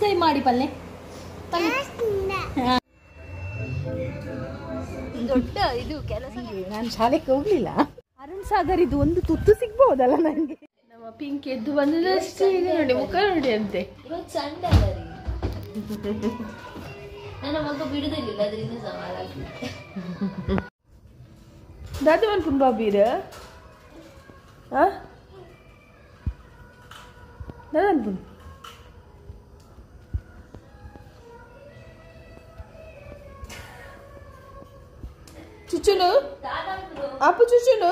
ಸೈ ಮಾಡಿ ಪಲ್ಲೆ ಪಲ್ಲೆ ಹಾ. ದೊಡ್ಡ ಇದು ಕೆಲಸ ನಾನು ಶಾಲೆಗೆ ಹೋಗ್ಲಿಲ್ಲ ಅರುಣ್ ಸಾಗರ್ ಇದು ಒಂದು ತುತ್ತು ಸಿಗ್ಬಹುದಲ್ಲ ನನಗೆ ನಮ್ಮ ಪಿಂಕ್ ಎದ್ದು ಬಂದದಷ್ಟೇ ಇದೆ ನೋಡಿ ಮುಖ ನೋಡಿ ಅಂತೆ ಇವತ್ತು ಸಂಡೆ ಅಲ್ಲ ರೀ ನನ್ನ ಮಗ ಬಿಡುದಿಲ್ಲ ಅದರಿಂದ ಸವಾಲ ದಾದು ಅನ್ಕೊಂಡು ಬಾಬೀರ ದಾದು ಅನ್ಕೊಂಡು ಚುಚ್ಚುನು ಅಪ್ಪು ಚುಚ್ಚುನು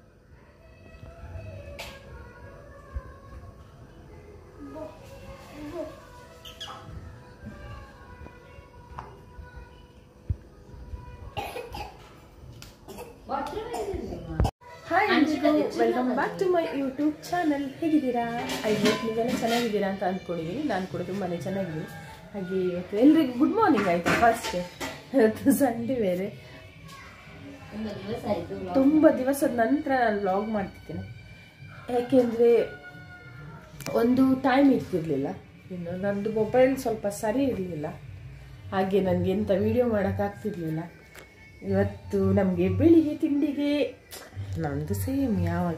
hi welcome back to my YouTube channel ಹೇಗಿದ್ದೀರಾ ಐ ಹೋಪ್ ನೀವೆಲ್ಲ ಚೆನ್ನಾಗಿದ್ದೀರಾ ಅಂತ ಅಂದ್ಕೊಂಡಿದ್ದೀನಿ ನಾನು ಕೂಡ ತುಂಬಾ ಚೆನ್ನಾಗಿದ್ದೀನಿ ಹಾಗೆ ಇವತ್ತು ಎಲ್ರಿಗೂ ಗುಡ್ ಮಾರ್ನಿಂಗ್ ಆಯಿತು ಫಸ್ಟ್ ಇವತ್ತು ಸಂಡೇ ಬೇರೆ ಒಂದು ದಿವಸ ಆಯ್ತು ತುಂಬ ದಿವಸದ ನಂತರ ನಾನು ವ್ಲಾಗ್ ಮಾಡ್ತಿದ್ದೇನೆ ಯಾಕೆಂದರೆ ಒಂದು ಟೈಮ್ ಇರ್ತಿರ್ಲಿಲ್ಲ ಇನ್ನು ನಂದು ಮೊಬೈಲ್ ಸ್ವಲ್ಪ ಸರಿ ಇರಲಿಲ್ಲ ಹಾಗೆ ನನಗೆ ಎಂಥ ವಿಡಿಯೋ ಮಾಡೋಕ್ಕಾಗ್ತಿರ್ಲಿಲ್ಲ ಇವತ್ತು ನಮಗೆ ಬೆಳಿಗ್ಗೆ ತಿಂಡಿಗೆ ನಮ್ಮದು ಸೇಮ್ ಯಾವಾಗ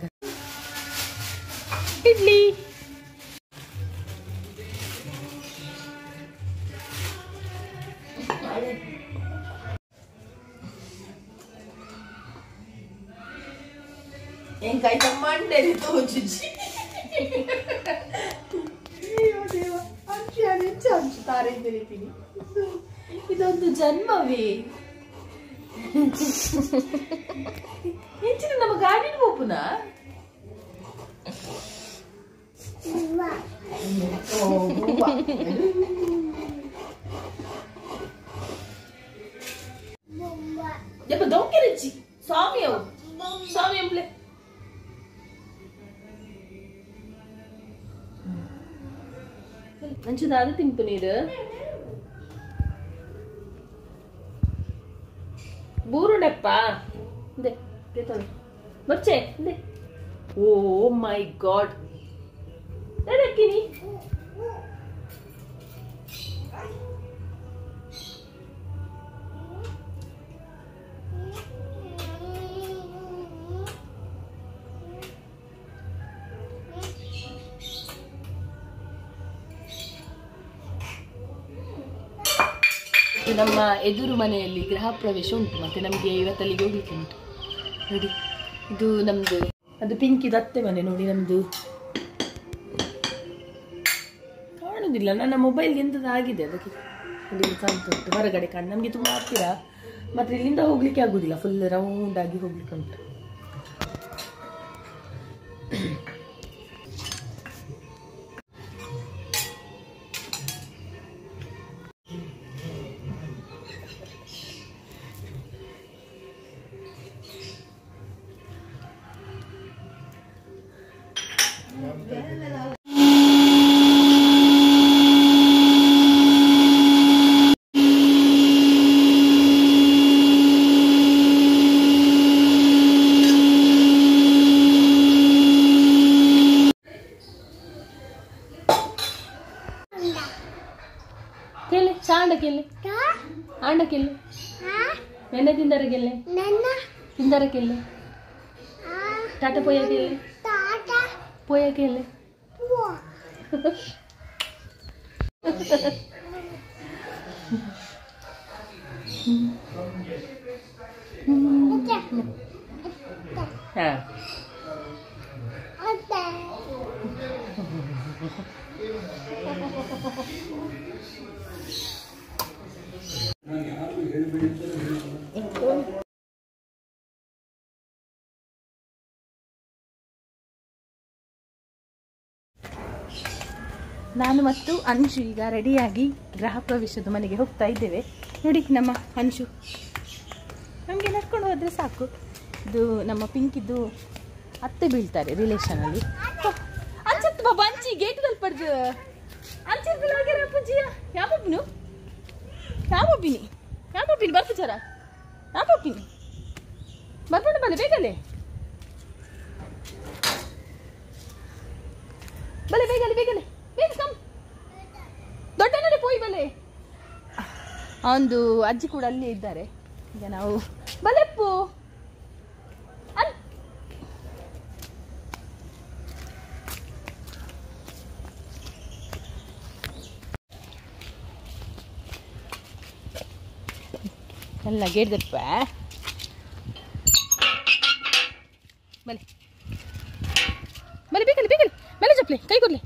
ಇಡ್ಲಿ ಹೆಂಗಾಯ್ತ ಮಂಡೆ ತೋಚುಜಿ ಅಯ್ಯೋ ದೇವ ಅಂಚು ಹೆಚ್ಚು ಹಂಚುತ್ತಾರೆ ಅಂತ ಹೇಳ್ತೀನಿ ಇದೊಂದು ಜನ್ಮವೇ ಹೆಚ್ಚಿನ ನಮ್ಮ ಗಾಡಿ ಹೋಗುನ ಯಪ್ಪ ದೊಂಕೆ ರುಚಿ ಸ್ವಾಮಿ ಅವು ಸ್ವಾಮಿ ಎಂಪ್ಲೆ మంచిదాది తింపు నీరు బూరుడెప్ప ఇందే తీతాను వచ్చే ఇందే ఓ మై గాడ్ ఎక్కిని ಇದು ನಮ್ಮ ಎದುರು ಮನೆಯಲ್ಲಿ ಗೃಹ ಪ್ರವೇಶ ಉಂಟು ಮತ್ತೆ ನಮಗೆ ಇವತ್ತಲ್ಲಿಗೆ ಹೋಗ್ಲಿಕ್ಕೆ ಉಂಟು ನೋಡಿ ಇದು ನಮ್ದು ಅದು ಪಿಂಕಿದ ಅತ್ತೆ ಮನೆ ನೋಡಿ ನಮ್ದು ಕಾಣುದಿಲ್ಲ ನನ್ನ ಮೊಬೈಲ್ಗೆ ಎಂಥದ್ದು ಆಗಿದೆ ಅದಕ್ಕೆ ನೋಡಿ ಇಲ್ಲಿ ಕಾಣ್ತಾ ಉಂಟು ಹೊರಗಡೆ ಕಾಣ್ ನಮಗೆ ತುಂಬ ಹತ್ತಿರ ಮತ್ತೆ ಇಲ್ಲಿಂದ ಹೋಗ್ಲಿಕ್ಕೆ ಆಗುದಿಲ್ಲ ಫುಲ್ ರೌಂಡ್ ಆಗಿ ಹೋಗ್ಲಿಕ್ಕೆ ಉಂಟು ಕೇಳಿ ಚಾಂಡ ಕೇಳಿ ಆಂಡ ಕೇಳಿ ನೆನ್ನೆ ತಿಂದರ ಕೇಳಿ ತಿಂದರ ಕೇಳಿ ಟಾಟಾ ಪೋಯ ಕೇಳಿ ಪೋಯ ಕೇಳಿ ಹಾ ನಾನು ಮತ್ತು ಅಂಶು ಈಗ ರೆಡಿಯಾಗಿ ಗೃಹ ಪ್ರವೇಶದ ಮನೆಗೆ ಹೋಗ್ತಾ ಇದ್ದೇವೆ ನೋಡಿ ನಮ್ಮ ಅಂಶು ನಮಗೆ ನಡ್ಕೊಂಡು ಹೋದರೆ ಸಾಕು ಇದು ನಮ್ಮ ಪಿಂಕಿದ್ದು ಅತ್ತೆ ಬೀಳ್ತಾರೆ ರಿಲೇಷನಲ್ಲಿ ಅಂಚತ್ ಬಾಬಾ ಅಂಚಿ ಗೇಟ್ ಪಡ್ದು ಅಂಚತ್ ಹೋಗ್ಯಾರ ಅಪ್ಪಜ್ಜಿಯ ಯಾವ ಪಪ್ಪಿನು ಯಾವ ಪಪ್ಪಿನಿ ಯಾವ ಪಪ್ಪಿನಿ ಬರ್ಪು ಜರ ಯಾವ ಪಪ್ಪಿನಿ ಬರ್ಬೋಣ ಬಲೆ ಬೇಗಲೆ ಬಲೆ ಬೇಗಲೆ ಬೇಗಲೆ ಬೇಗ ಕಮ್ ದೊಡ್ಡ ಒಂದು ಅಜ್ಜಿ ಕೂಡ ಅಲ್ಲೇ ಇದ್ದಾರೆ ಈಗ ನಾವು ಬಲೆಪ್ಪು ಅಲ್ ಎಲ್ಲ ಗೇಡ್ದಪ್ಪ ಬಲೆ ಬಲೆ ಬೇಕಲ್ಲಿ ಬೇಕಲ್ಲಿ ಮೇಲೆ ಚಪ್ಲಿ ಕೈ ಕೊಡ್ಲಿ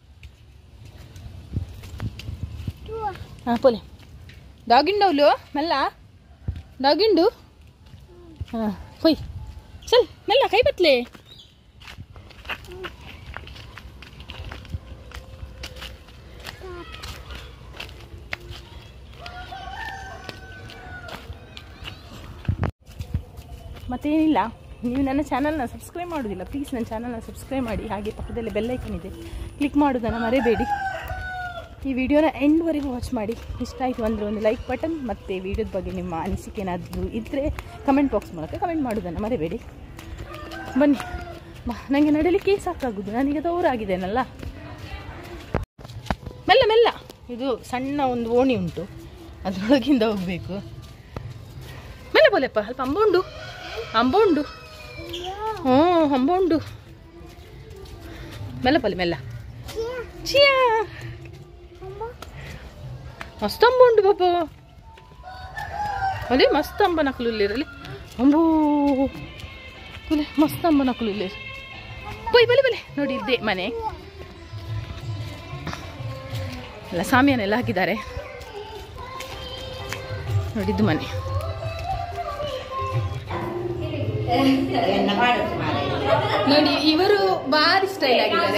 ಹಾಂ ಪೋಲೆ ಡಾಗಿಂಡವ್ಲು ಮೆಲ್ಲ ಡಾಗಿಂಡು ಹಾಂ ಹೊಯ್ ಚಲ್ ಮೆಲ್ಲ ಕೈ ಬತ್ಲೆ ಮತ್ತೇನಿಲ್ಲ ನೀವು ನನ್ನ ಚಾನಲ್ನ ಸಬ್ಸ್ಕ್ರೈಬ್ ಮಾಡೋದಿಲ್ಲ ಪ್ಲೀಸ್ ನನ್ನ ಚಾನಲ್ನ ಸಬ್ಸ್ಕ್ರೈಬ್ ಮಾಡಿ ಹಾಗೆ ಪಕ್ಕದಲ್ಲಿ ಬೆಲ್ಲೈಕನ್ ಇದೆ ಕ್ಲಿಕ್ ಮಾಡೋದನ್ನು ಮರೆಯಬೇಡಿ ಈ ವಿಡಿಯೋನ ಎಂಡ್ವರೆಗೂ ವಾಚ್ ಮಾಡಿ ಇಷ್ಟ ಆಯಿತು ಅಂದರೆ ಒಂದು ಲೈಕ್ ಬಟನ್ ಮತ್ತು ವಿಡಿಯೋದ ಬಗ್ಗೆ ನಿಮ್ಮ ಅನಿಸಿಕೆ ಏನಾದರೂ ಇದ್ದರೆ ಕಮೆಂಟ್ ಬಾಕ್ಸ್ ಮೂಲಕ ಕಮೆಂಟ್ ಮಾಡೋದನ್ನು ಮರೆಯಬೇಡಿ ಬನ್ನಿ ಬಾ ನನಗೆ ನಡೀಲಿಕ್ಕೆ ಸಾಕಾಗೋದು ನಾನೀಗ ದೂರಾಗಿದ್ದೇನಲ್ಲ ಮೆಲ್ಲ ಮೆಲ್ಲ ಇದು ಸಣ್ಣ ಒಂದು ಓಣಿ ಉಂಟು ಅದರೊಳಗಿಂದ ಹೋಗಬೇಕು ಮೆಲ್ಲ ಬೋಲೆಪ್ಪ ಸ್ವಲ್ಪ ಅಂಬ ಉಂಡು ಅಂಬ ಉಂಡು ಹ್ಞೂ ಅಂಬ ಉಂಡು ಮೆಲ್ಲ ಪೊಲೆ ಮೆಲ್ಲ ಚಿಯಾ ಮಸ್ತ್ ಅಂಬ ಉಂಡು ಪಾಪ ಅದೇ ಮಸ್ತ್ ಅಂಬ ನಕಲು ಇಲ್ಲಿರಲಿ ಅಂಬೂ ಕುಲೆ ಮಸ್ತ್ ಅಂಬ ನಕಲು ಇಲ್ಲಿ ಬೈ ಬಲೆ ಬಲೆ ನೋಡಿ ಇದ್ದೆ ಮನೆ ಎಲ್ಲ ಸಾಮಿಯಾನೆಲ್ಲ ಹಾಕಿದ್ದಾರೆ ನೋಡಿದ್ದು ಮನೆ ನೋಡಿ ಇವರು ಭಾರಿ ಸ್ಟೈಲ್ ಆಗಿದ್ದಾರೆ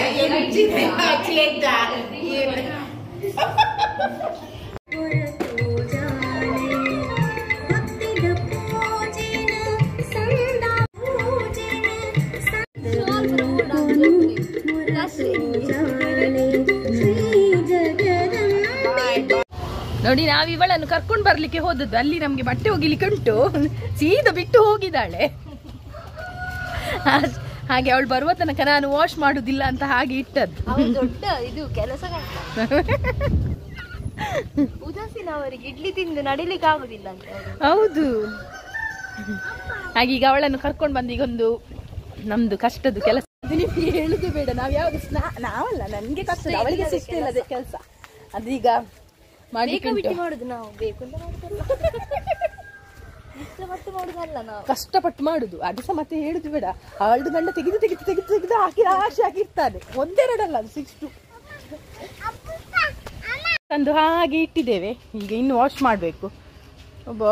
ನೋಡಿ ನಾವು ಇವಳನ್ನು ಕರ್ಕೊಂಡು ಬರ್ಲಿಕ್ಕೆ ಹೋದದ್ದು ಅಲ್ಲಿ ನಮ್ಗೆ ಬಟ್ಟೆ ಹೋಗಿಲಿಕ್ಕೆ ಉಂಟು ಸೀದಾ ಬಿಟ್ಟು ಹೋಗಿದ್ದಾಳೆ ಹಾಗ್- ಹಾಗೆ ಅವಳು ಬರುವ ತನಕ ನಾನು ವಾಶ್ ಮಾಡುದಿಲ್ಲ ಅಂತ ಹಾಗೆ ಇಟ್ಟದ್ದು ಅವಳು ದೊಡ್ಡ ಇದು ಕೆಲಸ ಉದಾಸೀನ ಅವರಿಗೆ ಇಡ್ಲಿ ತಿಂದು ನಡಿಲಿಕ್ಕೆ ಆಗುದಿಲ್ಲ ಅಂತ ಅವ್ರಿಗೆ. ಹೌದು ಹಾಗೆ ಈಗ ಅವಳನ್ನು ಕರ್ಕೊಂಡು ಬಂದು ಈಗೊಂದು ನಮ್ದು ಕಷ್ಟದ ಕೆಲಸ ಅದು ನಿಮ್ಗೆ ಹೇಳುದು ಬೇಡ ನಾವ್ ಯಾವ್ದು ಸ್ನಾ- ನಾವಲ್ಲ ನನ್ಗೆ ಕಷ್ಟ ಅವಳಿಗೆ ಸಿಗ್ತಾ ಇಲ್ಲ ಅದೇ ಕೆಲಸ ಅದೀಗ ಬೇಕಾ ಬಿಟ್ಟು ಮಾಡಿ ಮಾಡುದು ನಾವು ಬೇಕು ಅಂತ ಮಾಡುದಲ್ಲ ಇಷ್ಟಪಟ್ಟು ಮಾಡುದಲ್ಲ ನಾವು ಕಷ್ಟಪಟ್ಟು ಮಾಡುದು ಅದು ಸಹ ಮತ್ತೆ ಹೇಳುದು ಬೇಡ ಅವಳದು ಗಂಡ ತೆಗೆದು ತೆಗೆದು ತೆಗೆದು ತೆಗೆದು ಹಾಕಿ ರಾಶಿ ಹಾಕಿರ್ತಾನೆ ಒಂದೆರಡಲ್ಲ ಅದು ಸಿಕ್ಸ್ ಟು ತಂದು ಹಾಗೆ ಇಟ್ಟಿದ್ದೇವೆ ಈಗ ಇನ್ನು ವಾಶ್ ಮಾಡಬೇಕು ಒಬ್ಬ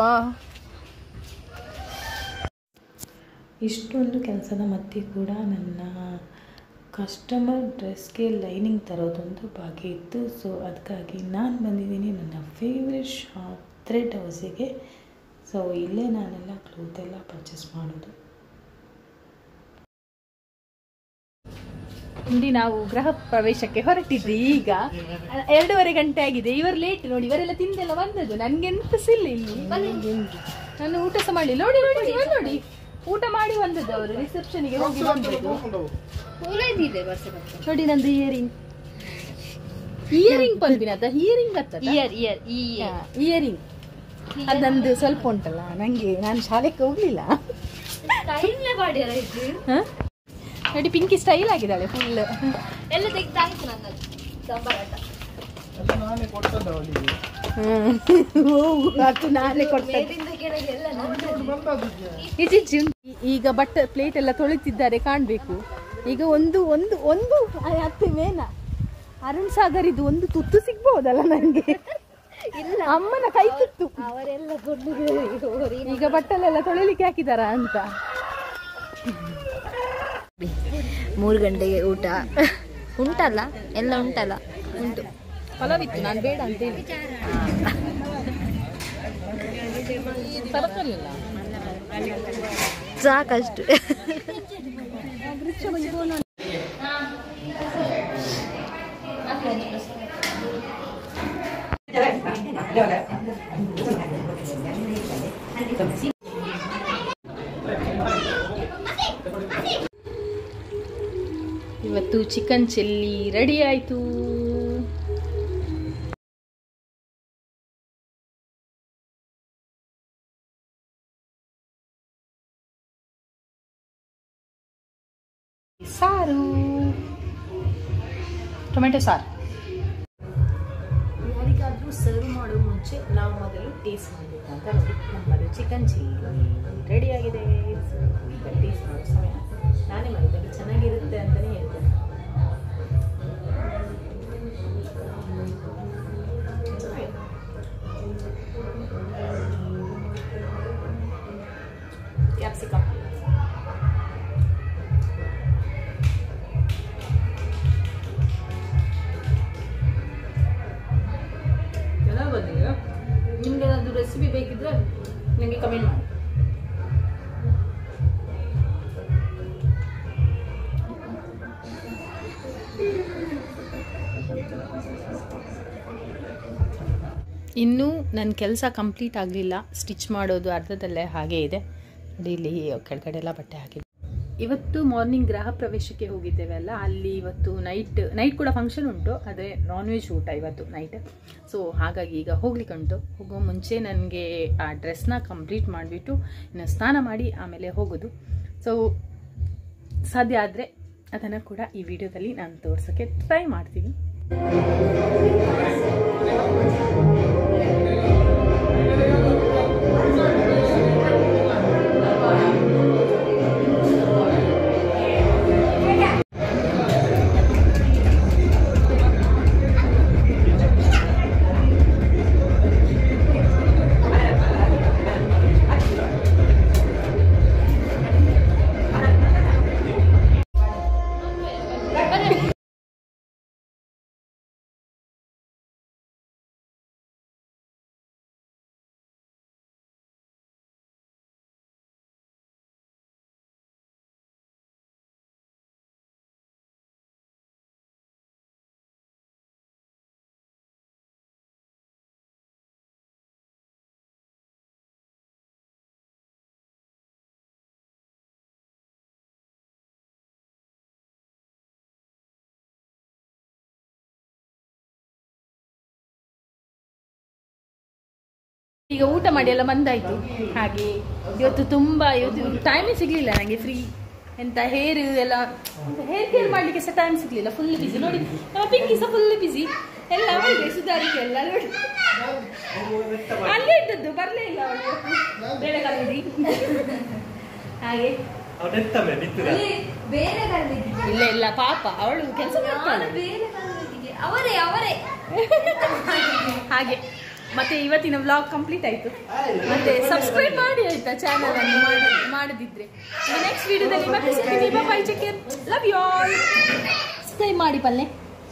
ಇಷ್ಟೊಂದು ಕೆಲಸದ ಮಧ್ಯೆ ಕೂಡ ನನ್ನ ಕಸ್ಟಮರ್ ಡ್ರೆಸ್ಗೆ ಲೈನಿಂಗ್ ತರೋದೊಂದು ಬಾಕಿ ಇತ್ತು ಸೊ ಅದಕ್ಕಾಗಿ ನಾನು ಬಂದಿದ್ದೀನಿ ನನ್ನ ಫೇವ್ರೆಟ್ ಶಾಪ್ ಥ್ರೆಡ್ ಹೌಸಿಗೆ ಸೊ ಇಲ್ಲೇ ನಾನೆಲ್ಲ ಕ್ಲೋತ್ ಎಲ್ಲ ಪರ್ಚೇಸ್ ಮಾಡೋದು ನೋಡಿ ನಾವು ಗೃಹ ಪ್ರವೇಶಕ್ಕೆ ಹೊರಟಿದ್ವಿ ಈಗ ಎರಡೂವರೆ ಗಂಟೆ ಆಗಿದೆ ಇವರು ಲೇಟ್ ನೋಡಿ ಇವರೆಲ್ಲ ತಿಂದೆಲ್ಲ ಬಂದದ್ದು ನನ್ಗೆಂತ ಸಿಲ್ಲ ಇಲ್ಲಿ ನಾನು ಊಟ ಸಹ ಮಾಡಿ ನೋಡಿ ನೋಡಿ ಇವರು ನೋಡಿ ಊಟ ಮಾಡಿ ಬಂದದ್ದು ಅವರು ರಿಸೆಪ್ಷನ್ಗೆ ಹೋಗಿ ಬಂದದ್ದು ಒಳ್ಳೆದಿದೆ ಬರ್ಸ ನೋಡಿ ನಂದು ಇಯರಿಂಗ್ ಇಯರಿಂಗ್ ಪಲ್ಬಿನ ಅದ ಇಯರಿಂಗ್ ಅತ್ತ ಇಯರ್ ಇಯರ್ ಈ ಇಯರಿಂಗ್ ಅದಂದು ಸ್ವಲ್ಪ ಉಂಟಲ್ಲ ನಂಗೆ ನಾನು ಶಾಲೆಗೆ ಹೋಗ್ಲಿಲ್ಲ ಟೈಮ್ಲೆ ಮಾಡ್ಯಾರ ಇದು ಹ? ನೋಡಿ ಪಿಂಕಿ ಸ್ಟೈಲ್ ಆಗಿದ್ದಾಳೆ ಫುಲ್ ಎಲ್ಲ ತೆಗ್ದಾಯ್ತು ನನ್ನದು ಸಂಬಾರಾಟ ಅದು ನಾನೇ ಕೊಡ್ತೇನೆ ಮೇಲಿಂದ ಕೆಳಗೆ ಎಲ್ಲ ನನ್ನದು. ಇಜಿಜ್ಜಿ ಈಗ ಬಟ್ಟೆ ಪ್ಲೇಟ್ ಎಲ್ಲ ತೊಳಿತಿದ್ದಾರೆ ಕಾಣ್ಬೇಕು ಈಗ ಒಂದು ಒಂದು ಒಂದು ಹತ್ತು ಮೇನ ಅರುಣ್ ಸಾಗರ್ ಇದು ಒಂದು ತುತ್ತು ಸಿಗ್ಬಹುದಲ್ಲ ನಂಗೆ ಇಲ್ಲ ಅಮ್ಮನ ಕೈ ತುತ್ತು ಅವರೆಲ್ಲ ಕೊಂಡು ಈಗ ಬಟ್ಟಲೆಲ್ಲ ತೊಳಿಲಿಕ್ಕೆ ಹಾಕಿದಾರ ಅಂತ ಮೂರು ಗಂಟೆಗೆ ಊಟ ಉಂಟಲ್ಲ ಎಲ್ಲ ಉಂಟಲ್ಲ ಉಂಟು ಫಲವಿತ್ತು ನಾನು ಬೇಡ ಅಂತ ಹೇಳಿ ತರಕಾರಿಯಲ್ಲ ಸಾಕಷ್ಟು ಇವತ್ತು ಚಿಕನ್ ಚಿಲ್ಲಿ ರೆಡಿ ಆಯ್ತು ಸಾರು ಟೊಮೆಟೊ ಸಾರು ಯಾರಿಗಾದರೂ ಸರ್ವ್ ಮಾಡೋ ಮುಂಚೆ ನಾವು ಮೊದಲು ಟೇಸ್ಟ್ ಮಾಡಬೇಕು ಅಂತ ನೋಡಿ ನಮ್ಮದು ಚಿಕನ್ ಚಿಲ್ಲಿ ರೆಡಿಯಾಗಿದೆ ಸೊ ಈಗ ಟೇಸ್ಟ್ ಮಾಡೋ ಸಮಯ ನಾನೇ ಮಾಡಿದ್ದೇನೆ ಚೆನ್ನಾಗಿರುತ್ತೆ ಅಂತಲೇ ಹೇಳ್ತೇನೆ ಕ್ಯಾಪ್ಸಿಕಮ್ ಚೆನ್ನಾಗಿ ಬಂದಿದೆ ನಿಮ್ಗೆ ಏನಾದರೂ ರೆಸಿಪಿ ಬೇಕಿದ್ರೆ ನನಗೆ ಕಮೆಂಟ್ ಮಾಡಿ ಇನ್ನೂ ನನ್ನ ಕೆಲಸ ಕಂಪ್ಲೀಟ್ ಆಗಲಿಲ್ಲ ಸ್ಟಿಚ್ ಮಾಡೋದು ಅರ್ಧದಲ್ಲೇ ಹಾಗೇ ಇದೆ ನೋಡಿ ಇಲ್ಲಿ ಕೆಳಗಡೆ ಎಲ್ಲ ಬಟ್ಟೆ ಹಾಕಿದೆ ಇವತ್ತು ಮಾರ್ನಿಂಗ್ ಗೃಹ ಪ್ರವೇಶಕ್ಕೆ ಹೋಗಿದ್ದೇವೆ ಅಲ್ಲ ಅಲ್ಲಿ ಇವತ್ತು ನೈಟ್ ನೈಟ್ ಕೂಡ ಫಂಕ್ಷನ್ ಉಂಟು ಆದರೆ ನಾನ್ ವೆಜ್ ಊಟ ಇವತ್ತು ನೈಟ್ ಸೊ ಹಾಗಾಗಿ ಈಗ ಹೋಗ್ಲಿಕ್ಕೆ ಉಂಟು ಹೋಗೋ ಮುಂಚೆ ನನಗೆ ಆ ಡ್ರೆಸ್ನ ಕಂಪ್ಲೀಟ್ ಮಾಡಿಬಿಟ್ಟು ಇನ್ನು ಸ್ನಾನ ಮಾಡಿ ಆಮೇಲೆ ಹೋಗೋದು ಸೊ ಸಾಧ್ಯ ಆದರೆ ಅದನ್ನು ಕೂಡ ಈ ವಿಡಿಯೋದಲ್ಲಿ ನಾನು ತೋರ್ಸೋಕ್ಕೆ ಟ್ರೈ ಮಾಡ್ತೀನಿ ಈಗ ಊಟ ಮಾಡಿ ಎಲ್ಲ ಬಂದಾಯ್ತು ಹಾಗೆ ಇವತ್ತು ತುಂಬ ಇವತ್ತು ಟೈಮೇ ಸಿಗ್ಲಿಲ್ಲ ನನಗೆ ಫ್ರೀ ಎಂತ ಹೇರ್ ಎಲ್ಲ ಹೇರ್ ಕೇರ್ ಮಾಡ್ಲಿಕ್ಕೆ ಸಹ ಟೈಮ್ ಸಿಗ್ಲಿಲ್ಲ ಫುಲ್ ಬಿಸಿ ನೋಡಿ ನಮ್ಮ ಪಿಂಕಿ ಸಹ ಫುಲ್ ಬಿಸಿ ಎಲ್ಲ ಅವಳಿಗೆ ಸುಧಾರಿಕೆ ಎಲ್ಲ ನೋಡಿ ಅಲ್ಲೇ ಇದ್ದದ್ದು ಬರಲೇ ಇಲ್ಲ ಅವಳು ಬೆಳಗಾವಿ ಹಾಗೆ ಬೇರೆ ಕರೆದಿದ್ದೆ ಇಲ್ಲ ಇಲ್ಲ ಪಾಪ ಅವಳು ಕೆಲಸ ಮಾಡ್ತಾಳೆ ಬೇರೆ ಕರೆದಿದ್ದೆ ಅವರೇ ಅವರೇ ಹಾಗೆ ಮತ್ತೆ ಇವತ್ತಿನ ವ್ಲಾಗ್ ಕಂಪ್ಲೀಟ್ ಆಯ್ತು ಮತ್ತೆ ಸಬ್ಸ್ಕ್ರೈಬ್ ಮಾಡಿ ಆಯ್ತಾ ಚಾನಲ್ ಅನ್ನು ಮಾಡಿ ಮಾಡದಿದ್ರೆ ನೆಕ್ಸ್ಟ್ ವಿಡಿಯೋದಲ್ಲಿ ಮತ್ತೆ ಸಿಗ್ತೀವಿ bye check love you all subscribe ಮಾಡಿ ಪಲ್ಲೆ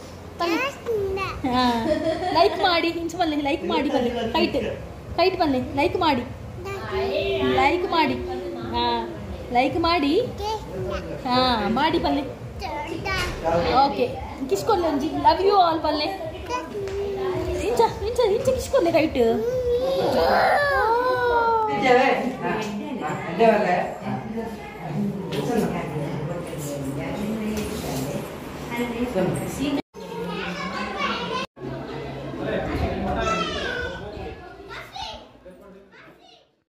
ಲೈಕ್ ಮಾಡಿ ಇಂಚ ಪಲ್ಲೆ ಲೈಕ್ ಮಾಡಿ ಪಲ್ಲೆ ಹೈಟ್ ಹೈಟ್ ಪಲ್ಲೆ ಲೈಕ್ ಮಾಡಿ ಲೈಕ್ ಮಾಡಿ ಹಾ ಲೈಕ್ ಮಾಡಿ ಹಾ ಮಾಡಿ ಪಲ್ಲೆ ಓಕೆ ಕಿಸ್ಕೊಲ್ಲೆ ಒಂಜಿ ಲವ್ ಯು ಆಲ್ ಪಲ್ಲೆ ಇಂಚ ಇಂಚ ಇಂಚ ಕಿಸ್ಕೊಲ್ಲೆ ರೈಟ್ Ada